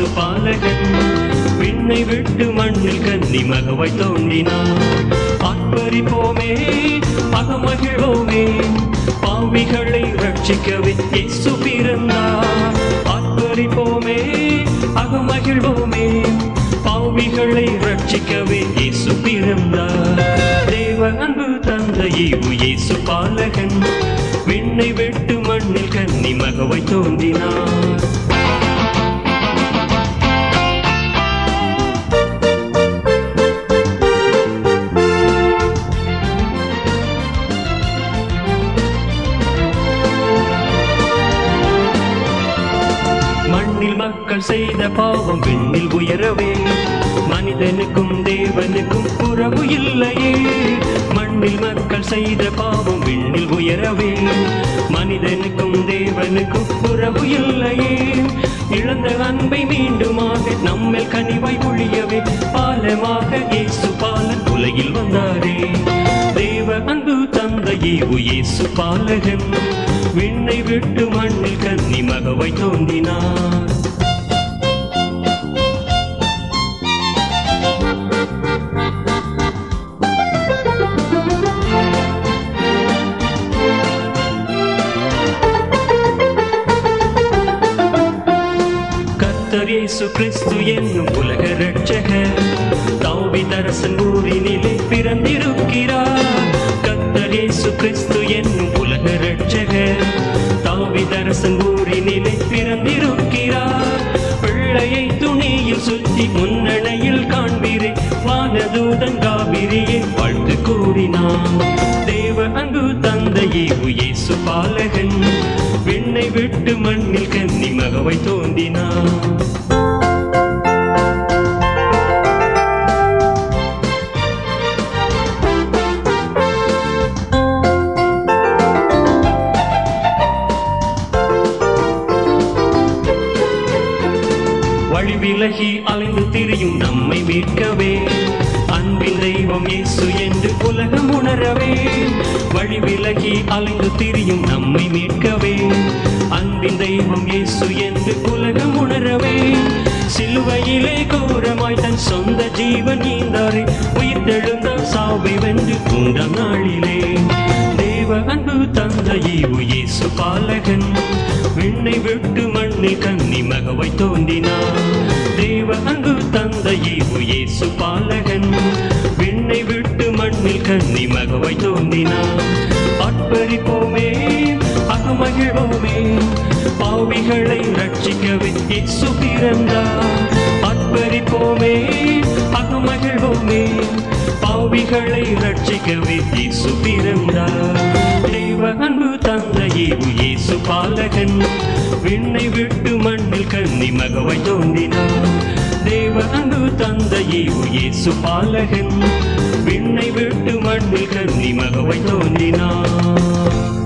இயேசு பாலகன் விண்ணை விட்டு மண்ணில் கன்னி மகவை தோன்றினார் ஆர்ப்பரிப்போமே அகமகிழ்வோமே பாவிகளை ரட்சிக்கவே இயேசு பிறந்தார் ஆர்ப்பரிப்போமே அகமகிழ்வோமே பாவிகளை ரட்சிக்கவே இயேசு பிறந்தார் தேவ அன்பு தந்தையே இயேசு பாலகன் விண்ணை விட்டு மண்ணில் கன்னி மகவை தோன்றினார் மண்ணில் மக்கள் செய்த பாவம் விண்ணில் உயரவே மனிதனுக்கும் தேவனுக்கும் உறவு இல்லையே மண்ணில் மக்கள் செய்த பாவம் விண்ணில் உயரவே மனிதனுக்கும் தேவனுக்கும் உறவு இல்லையே இழந்த அன்பை மீண்டுமாக நம்மில் கனிவாய் பொழியவே பாலமாக இயேசு பாலன் உலகில் வந்தாரே தேவ அன்பு தந்தையே இயேசு பாலகன் விண்ணை விட்டு மண்ணில் கன்னி மகவை தோன்றினார் கர்த்தர் இயேசு கிறிஸ்து என்னும் உலக ரட்சகர் தாவிதரசன் ஊரினிலே பிறந்திருக்கிறார் கர்த்தர் இயேசு கிறிஸ்து என்னும் உலக ரட்சகர் தாவிதரசன் ஊரினிலே பிறந்திருக்கிறார் பிள்ளையை துணியில் சுற்றி முன்னணையில் காண்பீரே வானதூதன் காவிரியை வாழ்த்து கூறினான் தேவ அன்பு தந்தையே இயேசு பாலகன் விண்ணை விட்டு மண்ணில் கன்னி மகவை தோன்றினான் வழி விலகி அலைந்து திரியும் நம்மை மீட்கவே அன்பின் தெய்வம் இயேசு என்று உலகம் உணரவே வழி விலகி அலைந்து திரியும் நம்மை மீட்கவே அன்பின் தெய்வம் இயேசு என்று உலகம் உணரவே சிலுவையிலே கோரமாய் தன் சொந்த ஜீவன் ஈந்தாரே உயிர் தெழுந்த சாவை வென்று மூன்றாம் நாளிலே தேவ அன்பு தந்தையே இயேசு பாலகன் விண்ணை விட்டு மண்ணில் கன்னி மகவை தோன்றினார் தேவ அன்பு தந்தையே இயேசு பாலகன் விண்ணை விட்டு மண்ணில் கன்னி மகவை தோன்றினார் அற்பரிப்போமே அகமகிழ்வோமே பாவிகளை ரட்சிக்கவே இயேசு பிறந்தார் அற்பரிப்போமே அகமகிழ்வோமே பாவிகளை ரட்சிக்கவே இயேசு பிறந்தார் தேவ அன்பு தந்தையே இயேசு பாலகன் விண்ணை விட்டு மண்ணில் கன்னி மகவை தோன்றினார் தேவ அன்பு தந்தையே இயேசு பாலகன் விண்ணை விட்டு மண்ணில் கன்னி மகவை தோன்றினார்